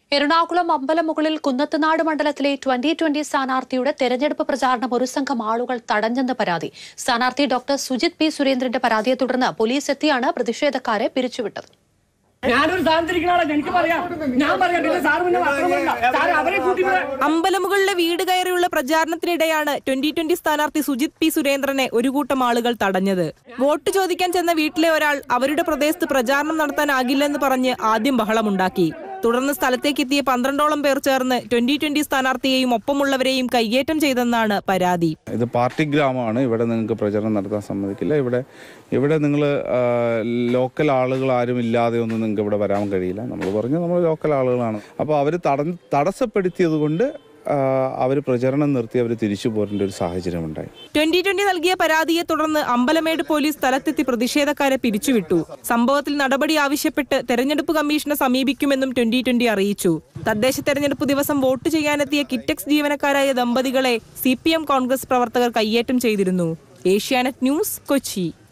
എറണാകുളം അമ്പലമുകളിൽ കുന്നത്തുനാട് മണ്ഡലത്തിലെ twenty twenty സ്ഥാനാർത്ഥിയുടെ തെരഞ്ഞെടുപ്പ് പ്രചാരണം ഒരു സംഘം ആളുകൾ തടഞ്ഞെന്ന് പരാതി സ്ഥാനാർത്ഥി ഡോക്ടർ സുജിത് പി സുരേന്ദ്രന്റെ പരാതിയെ തുടർന്ന് പോലീസ് എത്തിയാണ് പ്രതിഷേധക്കാരെ പിരിച്ചുവിട്ടത് ഞാനൊരു സ്ഥാനത്തിരിക്കുന്ന ആളാ എനിക്ക് പറയാം ഞാൻ പറയാം പിന്നെ സാറ് പിന്നെ മാത്രമല്ല സാർ അവരെ കൂട്ടി വിടാ. അമ്പലമുകളിലെ വീട് കയറിയുള്ള പ്രചാരണത്തിനിടെയാണ് ട്വന്റി ട്വന്റി സ്ഥാനാർത്ഥി സുജിത് പി സുരേന്ദ്രനെ ഒരു കൂട്ടം ആളുകൾ തടഞ്ഞത് വോട്ട് ചോദിക്കാൻ ചെന്ന വീട്ടിലെ ഒരാൾ അവരുടെ പ്രദേശത്ത് പ്രചാരണം നടത്താനാകില്ലെന്ന് പറഞ്ഞ് ആദ്യം ബഹളമുണ്ടാക്കി തുടർന്ന് സ്ഥലത്തേക്കെത്തിയ പന്ത്രണ്ടോളം പേർ ചേർന്ന് ട്വന്റി ട്വന്റി സ്ഥാനാർത്ഥിയെയും ഒപ്പമുള്ളവരെയും കയ്യേറ്റം ചെയ്തെന്നാണ് പരാതി ഇത് പാർട്ടി ഗ്രാമമാണ് ഇവിടെ നിങ്ങൾക്ക് പ്രചരണം നടത്താൻ സമ്മതിക്കില്ല ഇവിടെ ഇവിടെ നിങ്ങൾ ലോക്കൽ ആളുകൾ ആരും ഇല്ലാതെ ഒന്നും നിങ്ങൾക്ക് ഇവിടെ വരാൻ കഴിയില്ല നമ്മൾ പറഞ്ഞു നമ്മൾ ലോക്കൽ ആളുകളാണ് അപ്പോൾ അവർ തട തടസ്സപ്പെടുത്തിയത് കൊണ്ട് അവർ പ്രചരണം നിർത്തി അവർ തിരിച്ചു പോരേണ്ട ഒരു സാഹചര്യം ഉണ്ടായി ട്വന്റി ട്വന്റി നൽകിയ പരാതിയെ തുടർന്ന് അമ്പലമേട് പോലീസ് സ്ഥലത്തെത്തി പ്രതിഷേധക്കാരെ പിരിച്ചുവിട്ടു സംഭവത്തിൽ നടപടി ആവശ്യപ്പെട്ട് തെരഞ്ഞെടുപ്പ് കമ്മീഷനെ സമീപിക്കുമെന്നും ട്വന്റി ട്വന്റി അറിയിച്ചു തദ്ദേശ തെരഞ്ഞെടുപ്പ് ദിവസം വോട്ട് ചെയ്യാനെത്തിയ കിറ്റക്സ് ജീവനക്കാരായ ദമ്പതികളെ സി കോൺഗ്രസ് പ്രവർത്തകർ കയ്യേറ്റം ചെയ്തിരുന്നു ഏഷ്യാനെറ്റ് ന്യൂസ് കൊച്ചി